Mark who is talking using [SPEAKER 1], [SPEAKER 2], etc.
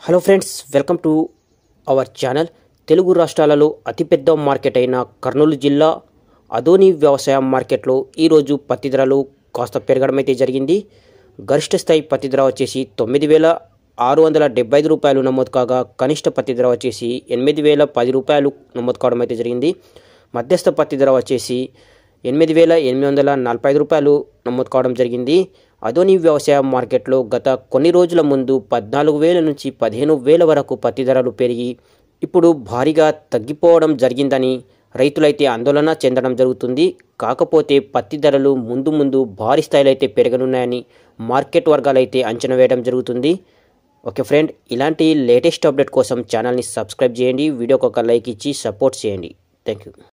[SPEAKER 1] hello friends welcome to our channel Telugu రాష్ట్రాలలో అతిపెద్ద market అయిన కర్నూలు జిల్లా అదోని వ్యవసాయ మార్కెట్లో ఈరోజు పత్తి ధరలు కాస్త పెరగడం అయితే జరిగింది గరిష్ట స్థాయి పత్తి ధర వచ్చేసి తొమ్మిది వేల ఆరు వందల డెబ్బై ఐదు రూపాయలు నమోదు కాగా కనిష్ట పత్తి ధర వచ్చేసి ఎనిమిది వేల పది రూపాయలు నమోదు కావడం అయితే జరిగింది మధ్యస్థ పత్తి ధర వచ్చేసి ఎనిమిది వేల ఎనిమిది వందల నలభై ఐదు రూపాయలు నమోదు కావడం జరిగింది అదోని వ్యవసాయ మార్కెట్లో గత కొన్ని రోజుల ముందు పద్నాలుగు వేల నుంచి పదిహేను వేల వరకు పత్తి ధరలు పెరిగి ఇప్పుడు భారీగా తగ్గిపోవడం జరిగిందని రైతులైతే ఆందోళన చెందడం జరుగుతుంది కాకపోతే పత్తి ధరలు ముందు ముందు భారీ స్థాయిలో అయితే పెరగనున్నాయని మార్కెట్ వర్గాలైతే అంచనా వేయడం జరుగుతుంది ఓకే ఫ్రెండ్ ఇలాంటి లేటెస్ట్ అప్డేట్ కోసం ఛానల్ని సబ్స్క్రైబ్ చేయండి వీడియోకి ఒక లైక్ ఇచ్చి సపోర్ట్ చేయండి థ్యాంక్ యూ